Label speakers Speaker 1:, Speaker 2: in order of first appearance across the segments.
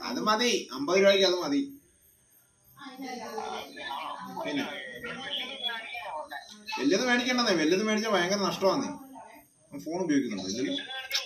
Speaker 1: അത് മതി അമ്പത് രൂപയ്ക്ക് അത് മതി പിന്നെ വലുത് മേടിക്കണ്ടേ വലുത് മേടിച്ചാൽ ഭയങ്കര നഷ്ടമാണ് ഫോൺ ഉപയോഗിക്കുന്നുണ്ട് ഇല്ലല്ലോ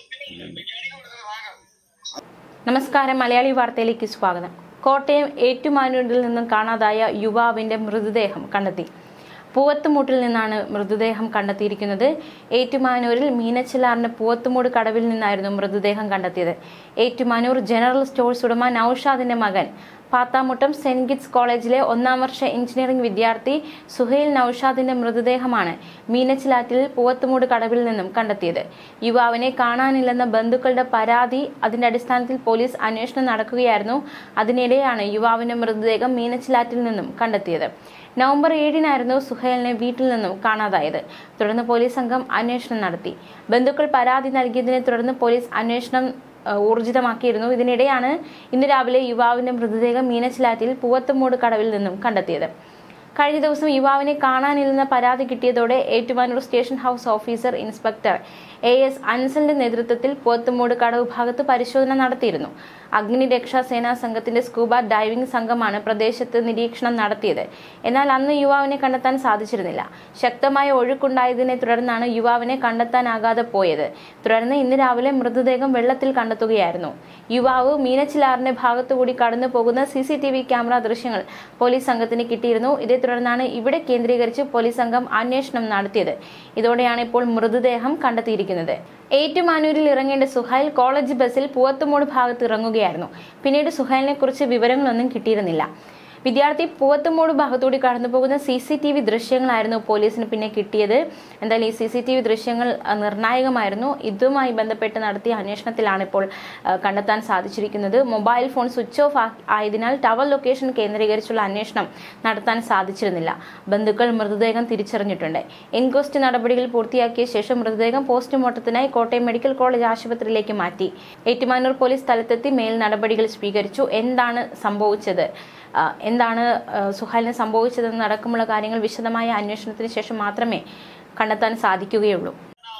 Speaker 2: നമസ്കാരം മലയാളി വാർത്തയിലേക്ക് സ്വാഗതം കോട്ടയം ഏറ്റുമാനൂരിൽ നിന്നും കാണാതായ യുവാവിന്റെ മൃതദേഹം കണ്ടെത്തി പൂവത്തുമൂട്ടിൽ നിന്നാണ് മൃതദേഹം കണ്ടെത്തിയിരിക്കുന്നത് ഏറ്റുമാനൂരിൽ മീനച്ചിലാറിന്റെ പൂവത്തുമൂട് കടവിൽ നിന്നായിരുന്നു മൃതദേഹം കണ്ടെത്തിയത് ഏറ്റുമാനൂർ ജനറൽ സ്റ്റോഴ്സ് ഉടമ നൌഷാദിന്റെ മകൻ പാത്താമുട്ടം സെന്റ് ഗിറ്റ്സ് കോളേജിലെ ഒന്നാം വർഷ എഞ്ചിനീയറിംഗ് വിദ്യാർത്ഥി സുഹൈൽ നൌഷാദിന്റെ മൃതദേഹമാണ് മീനച്ചിലാറ്റിൽ പൂവത്തുമൂട് കടവിൽ നിന്നും കണ്ടെത്തിയത് യുവാവിനെ കാണാനില്ലെന്ന ബന്ധുക്കളുടെ പരാതി അതിന്റെ അടിസ്ഥാനത്തിൽ പോലീസ് അന്വേഷണം നടക്കുകയായിരുന്നു അതിനിടെയാണ് യുവാവിന്റെ മൃതദേഹം മീനച്ചിലാറ്റിൽ നിന്നും കണ്ടെത്തിയത് നവംബർ ഏഴിനായിരുന്നു സുഹൈലിനെ വീട്ടിൽ നിന്നും കാണാതായത് തുടർന്ന് പോലീസ് സംഘം അന്വേഷണം നടത്തി ബന്ധുക്കൾ പരാതി നൽകിയതിനെ തുടർന്ന് പോലീസ് അന്വേഷണം ഏഹ് ഊർജിതമാക്കിയിരുന്നു ഇതിനിടെയാണ് ഇന്ന് രാവിലെ യുവാവിന്റെ മൃതദേഹം മീനച്ചിലാറ്റിൽ പൂവത്തുമൂട് കടവിൽ നിന്നും കണ്ടെത്തിയത് കഴിഞ്ഞ ദിവസം യുവാവിനെ കാണാനില്ലെന്ന പരാതി കിട്ടിയതോടെ Ettumanoor station house officer inspector A S അൻസലിന്റെ നേതൃത്വത്തിൽ പോത്തുമൂട് കടവ് ഭാഗത്ത് പരിശോധന നടത്തിയിരുന്നു അഗ്നിരക്ഷാ സേനാ സംഘത്തിന്റെ സ്കൂബ ഡൈവിംഗ് സംഘമാണ് പ്രദേശത്ത് നിരീക്ഷണം നടത്തിയത് എന്നാൽ അന്ന് യുവാവിനെ കണ്ടെത്താൻ സാധിച്ചിരുന്നില്ല ശക്തമായ ഒഴുക്കുണ്ടായതിനെ തുടർന്നാണ് യുവാവിനെ കണ്ടെത്താനാകാതെ പോയത് തുടർന്ന് ഇന്ന് രാവിലെ മൃതദേഹം വെള്ളത്തിൽ കണ്ടെത്തുകയായിരുന്നു യുവാവ് മീനച്ചിലാറിന്റെ ഭാഗത്തുകൂടി കടന്നു പോകുന്ന C C T V camera ദൃശ്യങ്ങൾ പോലീസ് സംഘത്തിന് കിട്ടിയിരുന്നു ഇതേ തുടർന്നാണ് ഇവിടെ കേന്ദ്രീകരിച്ച് പോലീസ് സംഘം അന്വേഷണം നടത്തിയത് ഇതോടെയാണ് ഇപ്പോൾ മൃതദേഹം കണ്ടെത്തിയിരിക്കുന്നത് ഏറ്റുമാനൂരിൽ ഇറങ്ങേണ്ട സുഹൈൽ കോളേജ് ബസ്സിൽ പൂവത്തുമൂട് ഭാഗത്ത് ഇറങ്ങുകയായിരുന്നു പിന്നീട് സുഹൈലിനെ കുറിച്ച് വിവരങ്ങളൊന്നും കിട്ടിയിരുന്നില്ല വിദ്യാർത്ഥി പൂവത്തുമൂട് ഭാഗത്തൂടി കടന്നു പോകുന്ന സി സി ടി വി ദൃശ്യങ്ങളായിരുന്നു പോലീസിന് പിന്നെ കിട്ടിയത് എന്തായാലും ഈ സി സി ടി വി ദൃശ്യങ്ങൾ അഹ്, നിർണായകമായിരുന്നു ഇതുമായി ബന്ധപ്പെട്ട് നടത്തിയ അന്വേഷണത്തിലാണ് ഇപ്പോൾ അഹ്, കണ്ടെത്താൻ സാധിച്ചിരിക്കുന്നത് മൊബൈൽ ഫോൺ സ്വിച്ച് ഓഫ് ആ- ആയതിനാൽ ടവർ ലൊക്കേഷൻ കേന്ദ്രീകരിച്ചുള്ള അന്വേഷണം നടത്താൻ സാധിച്ചിരുന്നില്ല ബന്ധുക്കൾ മൃതദേഹം തിരിച്ചറിഞ്ഞിട്ടുണ്ട് എൻക്വസ്റ്റ് നടപടികൾ പൂർത്തിയാക്കിയ ശേഷം മൃതദേഹം പോസ്റ്റ്മോർട്ടത്തിനായി കോട്ടയം മെഡിക്കൽ കോളേജ് ആശുപത്രിയിലേക്ക് മാറ്റി ഏറ്റുമാനൂർ പോലീസ് സ്ഥലത്തെത്തി മേൽ നടപടികൾ സ്വീകരിച്ചു എന്താണ് സംഭവിച്ചത് ആ, എന്താണ് ആ, സുഹൈലിന് സംഭവിച്ചതെന്ന് അടക്കമുള്ള കാര്യങ്ങൾ വിശദമായ അന്വേഷണത്തിന് ശേഷം മാത്രമേ കണ്ടെത്താൻ സാധിക്കുകയുള്ളൂ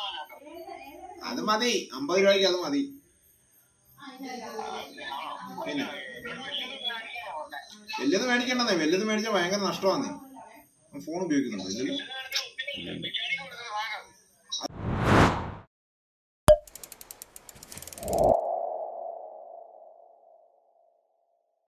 Speaker 1: അത് മതി അമ്പത് രൂപയ്ക്ക് അത് മതി പിന്നെ വലുത് മേടിക്കണ്ടേ വലുത് മേടിച്ചാൽ ഭയങ്കര നഷ്ടമാണ് ഫോൺ ഉപയോഗിക്കുന്നുണ്ട് ഇല്ലല്ലോ